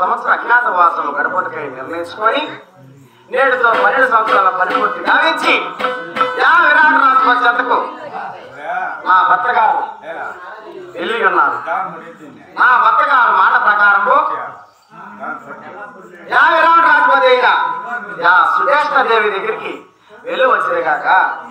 సంవత్సర అజ్ఞాతవాసం గడపటికై నిర్ణయించుకొని నేడుతో పన్నెండు సంవత్సరాల పనిపూర్తి గావించి యా విరాట్ రాజు చెంతకు మా భర్త గారు వెళ్ళి ఉన్నారు మా భర్త గారు మాట ప్రకారము యా విరాట్ రాజుపతి అయిన యా సుదేష్ణ దేవి దగ్గరికి వెళ్ళి వచ్చేది కాక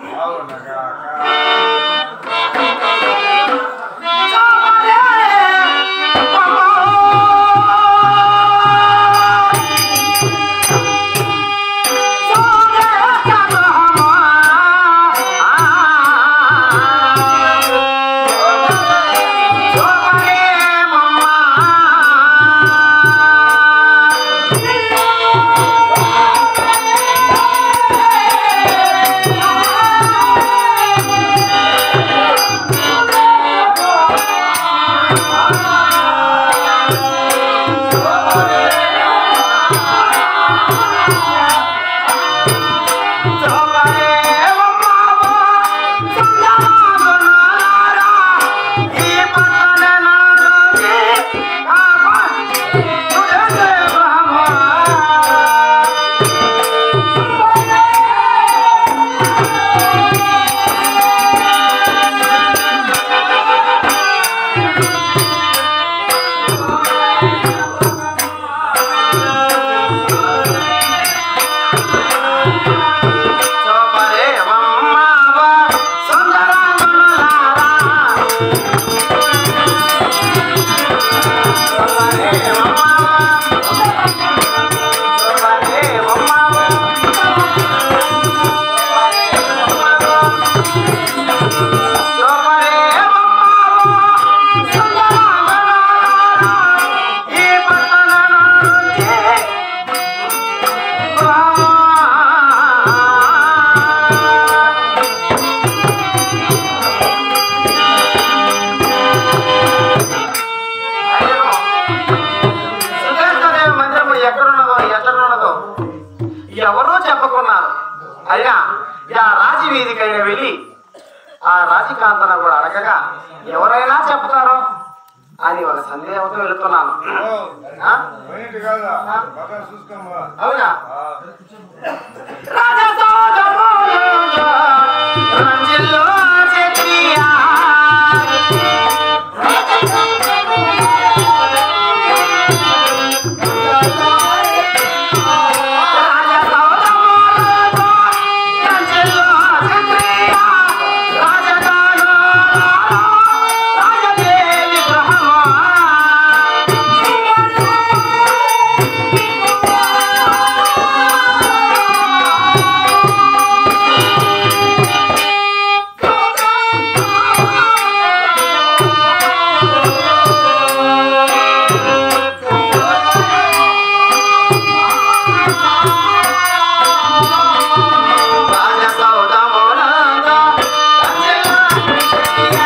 సుదేశదేవి మందిరము ఎక్కడున్నదో ఎక్కడున్నదో ఎవరో చెప్పకున్నారు అయినా ఆ రాజీ వీధికైనా వెళ్ళి ఆ రాజకాంతను కూడా అడగగా ఎవరైనా చెప్తారో అని ఒక సందేహంతో వెళుతున్నాను ఆ? అవునా రాజసోదములుగా రంజిల్లో చెక్కియా. రాజసోదములుగా రంజిల్లో చెక్కియా. రాజగానులారా, రాజదేవి గృహమా. రాజసౌధములందు రంజిల్లో చెక్కియా.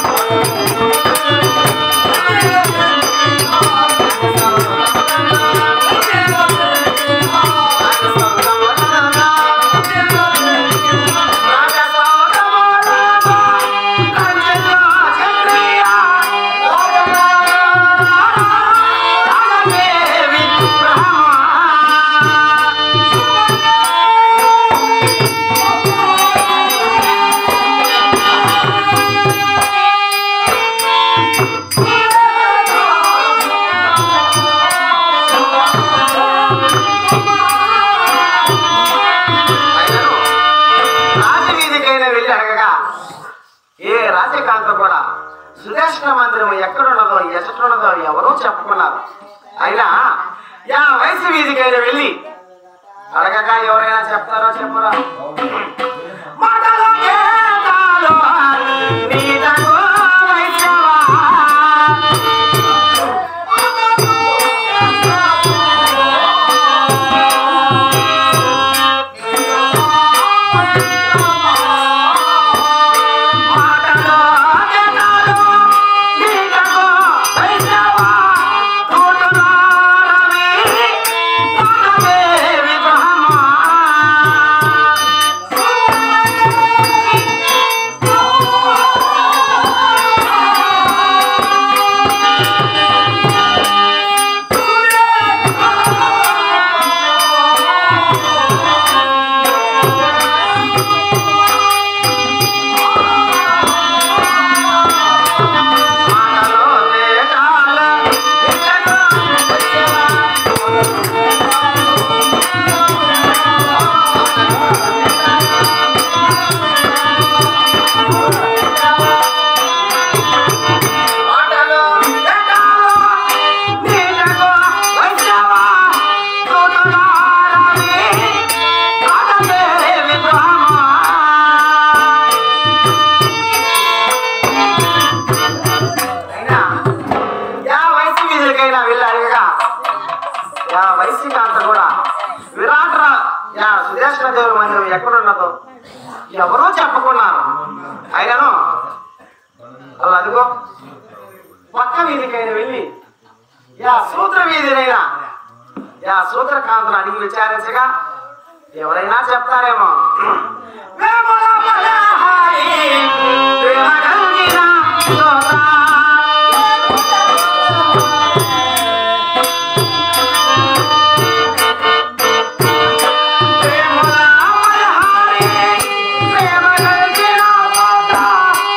రాజవీధికైనా వెళ్ళి అడగగా ఏ రాజకాంత కూడా సుదర్శన మందిరం ఎక్కడున్నదో ఎచ్చటున్నదో ఎవరూ చెప్పుకున్నారు అయినా యా వయసు వీధికైనా వెళ్ళి అడగగా ఎవరైనా చెప్తారో చెప్పరా మాటలో కేతాలో నీటకు వైశ్యవా. మాటలో కేతాలో నీటకు వైశ్యవా. తూటులో రవి, రామదేవి బ్రహ్మ. యా వైశికాంత కూడా విరాట్ రా యా సుదేశ్వర దేవుడి మందిరం ఎక్కడున్నదో ఎవరూ చెప్పుకున్నారు అయినను అలా అదిగో పక్క వీధికైనా వెళ్ళి యా సూత్ర వీధినైనా యా సూత్రకాంతను అడిగి విచారించగా ఎవరైనా చెప్తారేమో వేముల బలహారి, ప్రేమ కలిగిన సోదరా. ప్రేమల బలహారి, ప్రేమ కలిగిన సోదరా.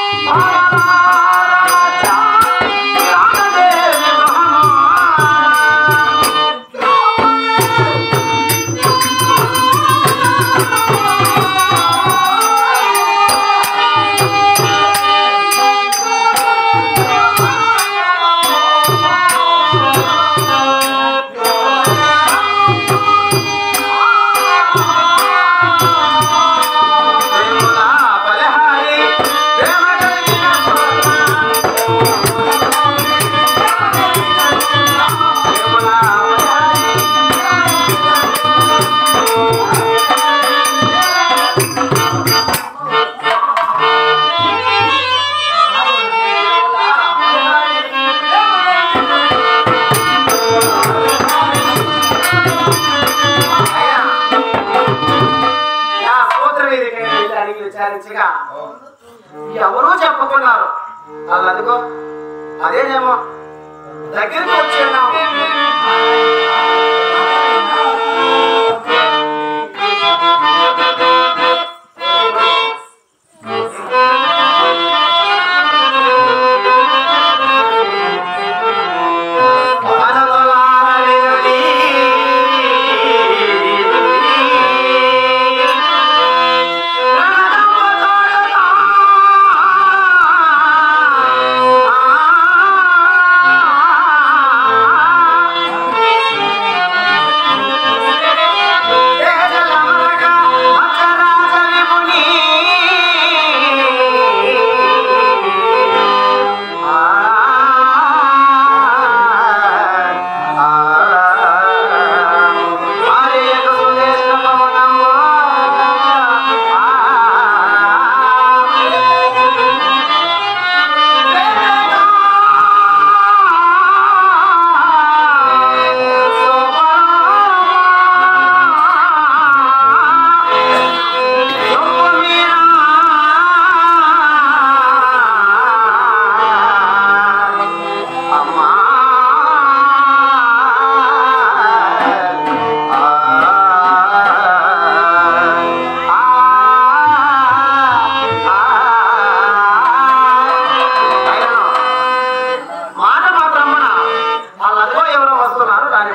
భారత రామదేవి బ్రహ్మ. ప్రేమల బలహారి, ప్రేమ కలిగిన సోదరా. ప్రేమల బలహారి, అయ్యా, యా సూత్ర వేదికైన వెళ్ళి అడిగి విచారించగా ఎవరూ చెప్పుకున్నారు వాళ్ళు అదిగో అదేనేమో దగ్గరికి వచ్చి ఉన్నాము అమ్మా మాట మాత్రం వాళ్ళు అదిగో ఎవరో వస్తున్నారు దాని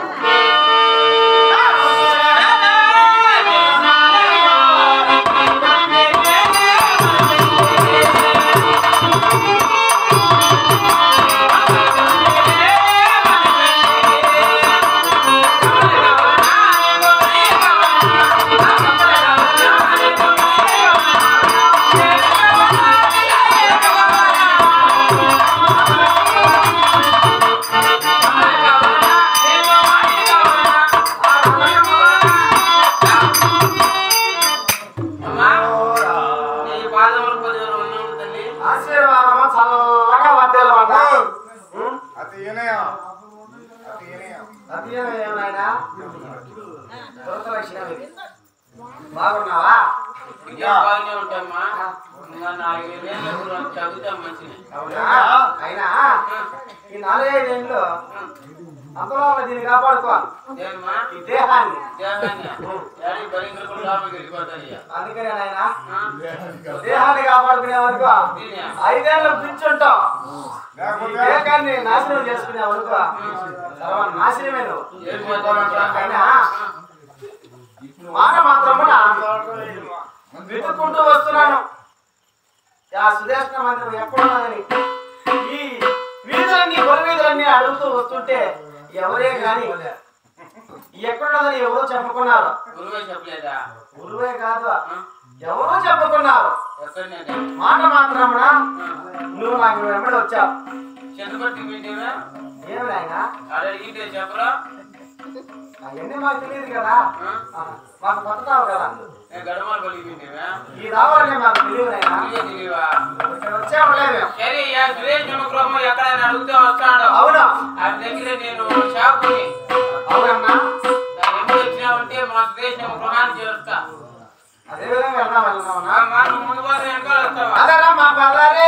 ఆశీర్వాదము చల్లగా వద్దేలు అంట అతి వినయ అతి వినయ అది ఏమైనా దొరకలక్షణం ఇది బాగున్నావా అవునా అయినా ఈ నాలుగైదేళ్ళు అందులో దీన్ని కాపాడుకోవాలి ఈ దేహాన్ని అందుకనే నాయన దేహాన్ని కాపాడుకునే వరకు ఐదేళ్ళు పిచ్చుంటాం ఈ లేకపోతే దేహాన్ని నాశనం చేసుకునే వరకు తర్వాత నాశనమే నువ్వు అయినా మాట మాత్రమున వెతుక్కుంటూ వస్తున్నాను ఆ సుదేష్ణ మందిరం ఎక్కడున్నదని ఈ వీధులన్నీ పొల వీధులన్నీ అడుగుతూ వస్తుంటే ఎవరే కానీ ఎక్కడున్నదని ఎవరో చెప్పుకున్నారు చెప్పలేదా గురువే కాదు ఎవరో చెప్పుకున్నారు ఎక్కడ మాట మాత్రమున నువ్వు నాకు వెంబడి వచ్చావు చంద్రపట్టి పెట్టినా ఏమి నాయనా ఆడ అడిగితే చెప్పరా అవన్నీ మాకు తెలియదు కదా ఆ? ఆ, మాకు కొత్త తావు కదా నేను గడమలు పలికింటివా? ఈ రావాలని మాకు తెలియదు నాయనా నీకే తెలియవా? ఇక్కడ వచ్చాములే మేము సరే ఇయ్యా, సురేష్ నమ్మకం ఎక్కడైనా అడిగితే వస్తాడు అవునా ఆ దగ్గర నేను షాపుని అవునమ్మా దాని ఎప్పుడు వచ్చినావంటే మా సురేష్ నమ్మకాన్ని చేరుస్తా అదే విధంగా వెళ్దాం వెళ్దామన్నా మా నువ్వు ముందు పోతే వెనకాల వస్తావా అదనమ్మా పల్లరే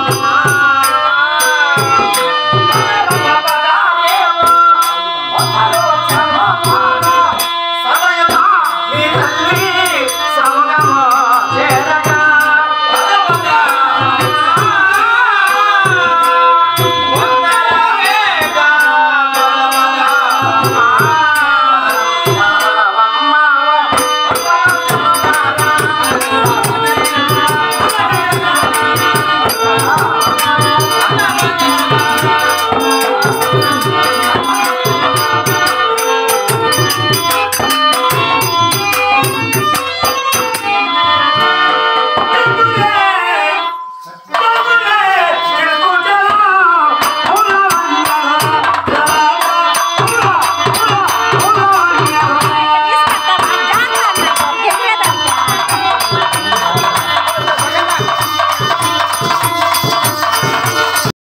ఆ